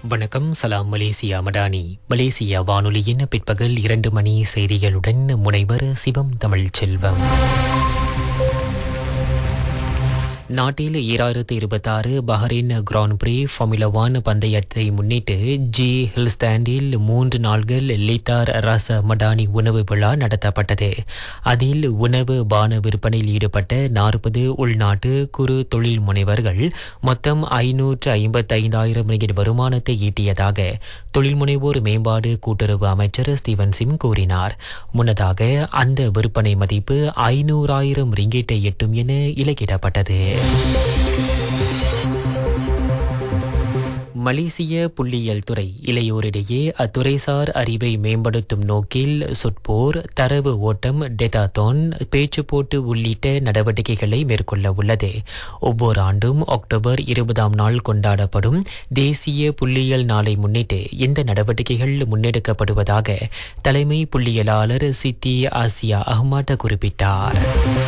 வணக்கம் சலாம் Malaysia Madani Malaysia வானொலியின் பிற்பகல் இரண்டு மணி செய்திகளுடன் முனைவர் சிவம் தமிழ் செல்வம் நாட்டில் ஈராயிரத்து இருபத்தாறு Bahrain grand prix formula one பந்தயத்தை முன்னிட்டு ஜி ஹில்ஸ்டாண்டில் மூன்று நாள்கள் லித்தார் ரச மடானி உணவு விழா நடத்தப்பட்டது அதில் உணவு பான விற்பனையில் ஈடுபட்ட நாற்பது உள்நாட்டு குறு தொழில் முனைவர்கள் மொத்தம் ஐநூற்று ஐம்பத்தைந்தாயிரம் ரிங்கிட் வருமானத்தை ஈட்டியதாக தொழில் முனைவோர் மேம்பாடு கூட்டுறவு அமைச்சர் ஸ்டீவன் சிம் கூறினார் முன்னதாக அந்த விற்பனை மதிப்பு ஐநூறாயிரம் ரிங்கிட்டை எட்டும் என இலக்கிடப்பட்டது மலேசிய புள்ளியியல் துறை இளையோரிடையே அத்துறைசார் அறிவை மேம்படுத்தும் நோக்கில் சொற்போர் தரவு ஓட்டம் டெதாத்தோன் பேச்சு போட்டு உள்ளிட்ட நடவடிக்கைகளை மேற்கொள்ள உள்ளது ஒவ்வொரு ஆண்டும் அக்டோபர் இருபதாம் நாள் கொண்டாடப்படும் தேசிய புள்ளியியல் நாளை முன்னிட்டு இந்த நடவடிக்கைகள் முன்னெடுக்கப்படுவதாக தலைமை புள்ளியியலாளர் சித்தி ஆசியா அஹ்மட் குறிப்பிட்டார்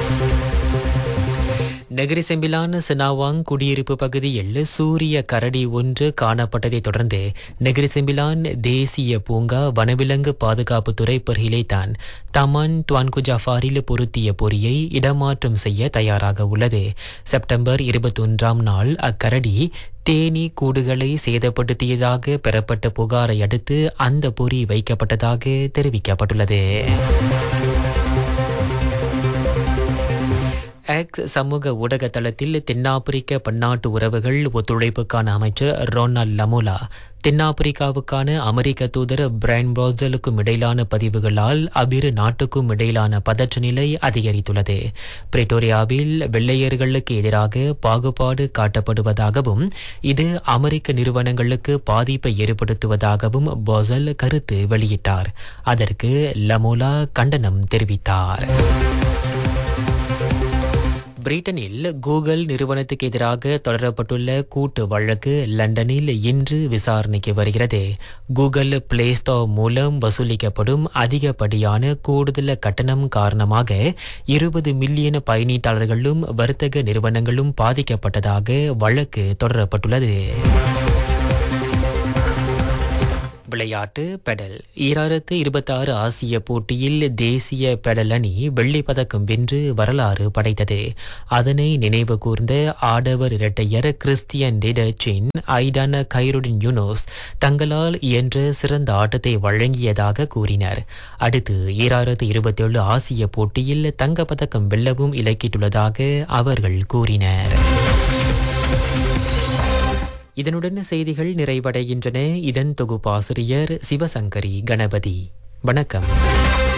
நகரி செம்பிலான் சினாவாங் குடியிருப்பு பகுதியில் சூரிய கரடி ஒன்று காணப்பட்டதைத் தொடர்ந்து நகரி செம்பிலான் தேசிய பூங்கா வனவிலங்கு பாதுகாப்புத்துறை பரிகிலைத்தான் தமான் டுவான்கு ஜாஃபாரில் பொருத்திய பொறியை இடமாற்றம் செய்ய தயாராக உள்ளது செப்டம்பர் இருபத்தொன்றாம் நாள் அக்கரடி தேனீ கூடுகளை சேதப்படுத்தியதாக பெறப்பட்ட புகாரை அடுத்து அந்த பொறி வைக்கப்பட்டதாக தெரிவிக்கப்பட்டுள்ளது எக்ஸ் சமூக ஊடக தளத்தில் தென்னாப்பிரிக்க பன்னாட்டு உறவுகள் ஒத்துழைப்புக்கான அமைச்சர் ரொனால்ட் லமோலா தென்னாப்பிரிக்காவுக்கான அமெரிக்க தூதர் பிரைன் ப்ரோசலுக்கும் இடையிலான பதிவுகளால் அவ்விரு நாட்டுக்கும் இடையிலான பதற்ற நிலை அதிகரித்துள்ளது பிரிட்டோரியாவில் வெள்ளையர்களுக்கு எதிராக பாகுபாடு காட்டப்படுவதாகவும் இது அமெரிக்க நிறுவனங்களுக்கு பாதிப்பை ஏற்படுத்துவதாகவும் போசல் கருத்து வெளியிட்டார் அதற்கு லமோலா கண்டனம் தெரிவித்தார் பிரிட்டனில் கூகுள் நிறுவனத்துக்கு எதிராக தொடரப்பட்டுள்ள கூட்டு வழக்கு லண்டனில் இன்று விசாரணைக்கு வருகிறது கூகுள் பிளே ஸ்டோர் மூலம் வசூலிக்கப்படும் அதிகப்படியான கூடுதல் கட்டணம் காரணமாக இருபது மில்லியன் பயணீட்டாளர்களும் வர்த்தக நிறுவனங்களும் பாதிக்கப்பட்டதாக வழக்கு தொடரப்பட்டுள்ளது விளையாட்டு பெடல் ஈராயிரத்து இருபத்தாறு ஆசிய போட்டியில் தேசிய பெடல் அணி வெள்ளி பதக்கம் வென்று வரலாறு படைத்தது அதனை நினைவு கூர்ந்த ஆடவர் இரட்டையர் கிறிஸ்டியன் டிடச்சின் ஐடான கைருடின் யூனோஸ் தங்களால் இயன்ற சிறந்த ஆட்டத்தை வழங்கியதாக கூறினர் அடுத்து ஈராயிரத்து இருபத்தேழு ஆசிய போட்டியில் தங்கப்பதக்கம் வெல்லவும் இலக்கிட்டுள்ளதாக அவர்கள் கூறினர் இதனுடன் செய்திகள் நிறைவடைகின்றன இதன் தொகுப்பாசிரியர் சிவசங்கரி கணபதி வணக்கம்